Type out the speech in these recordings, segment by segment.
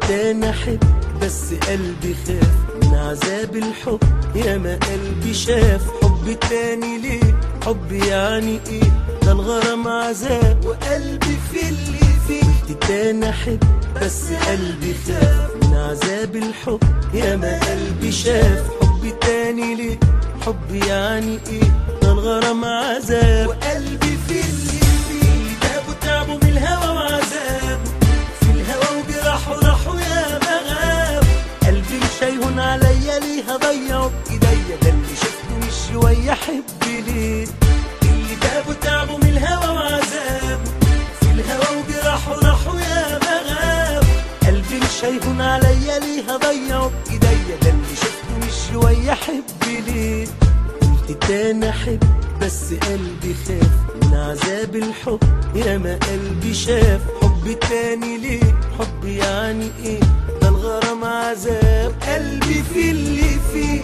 تاني احب بس قلبي خاف من عذاب الحب يا ما قلبي شاف حب تاني ليه حب يعني ايه ده الغرام عذاب وقلبي في اللي فيه قلت تاني احب بس قلبي خاف من عذاب الحب يا ما قلبي شاف حب تاني ليه حب يعني ايه ده الغرام عذاب وقلبي في اللي فيه تعبوا تعبوا من الهوى وعذاب في الهوى وجراح وراحوا يا مغاب قلبي مش هيهون عليا ليه هضيعه بايديا ده اللي شفته مش شويه احب ليه اللي تعبوا تعبوا من الهوى وعذاب في الهوى وجراح وراحوا يا مغاب قلبي مش هيهون عليا ليه هضيعه بايديا ده اللي شفته مش شويه احب ليه قلت تاني احب بس قلبي خاف من عذاب الحب يا ما قلبي شاف حب تاني ليه حب يعني ايه ده الغرام عذاب قلبي في اللي فيه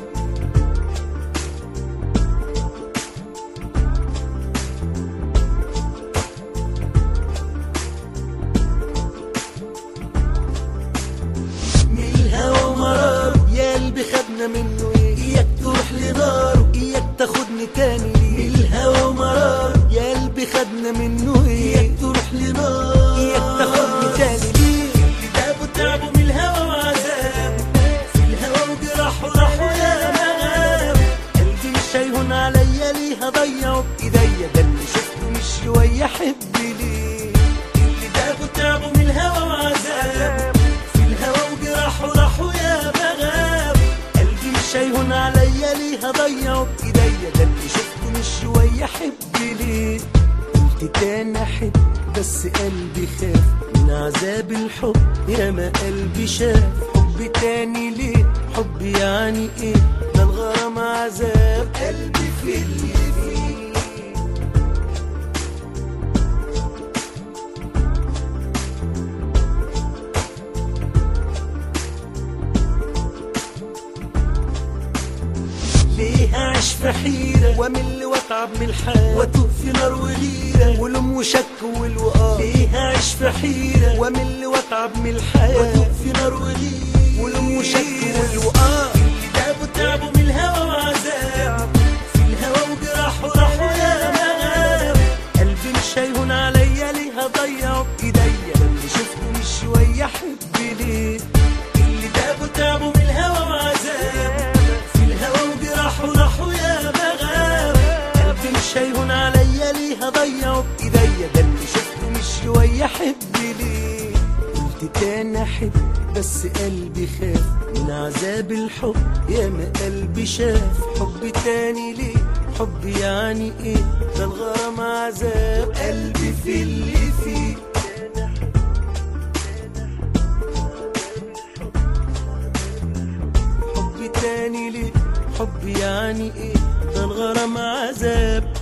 من الهوى مرار يا قلبي خدنا منه ايه اياك تروح لنار اياك تاخدني تاني ليه من الهوى مرار يا قلبي خدنا منه ايه اياك تروح لنار اياك تاخدني تاني ليه اللي تعبوا تعبوا من الهوى وعذاب في الهوى وجراح وراحوا يا مغاب قلبي مش هيهون عليا ليه هضيعه بايديا ده اللي شفته مش شويه احب ليه اللي تعبوا تعبوا من الهوى وعذاب في الهوى وجراح وراحوا يا مغاب قلبي مش هيهون عليا ليه هضيعه بايديا ده اللي شفته مش شويه احب ليه قلت تاني احب بس قلبي خاف من عذاب الحب يا ما قلبي شاف حب تاني ليه حب يعني ايه ده الغرام عذاب قلبي في اللي فيه ليه اعيش في حيرة وامل واتعب من الحال واتوه في نار وغيرة ولوم وشك والوقار ليه اعيش في حيرة وامل واتعب من الحال واتوه في نار وغيرة ولوم وشك والوقار اللي تعبوا تعبوا من الهوى وعذاب في الهوى وجراح وراحوا يا مغاب قلبي مش هيهون عليا ليه هضيعه بايديا اللي شفته مش شوية احب ليه اللي تعبوا تعبوا من الهوى وعذاب في الهوى وجراح وراحوا يا مغاب قلبي مش هيهون عليا ليه هضيعه بايديا ده اللي شفته مش شويه احب ليه قلت تاني احب بس قلبي خاف من عذاب الحب يا ما قلبي شاف حب تاني ليه حب يعني ايه ده الغرام عذاب قلبي في اللي فيه حب تاني ليه حب يعني ايه ده الغرام عذاب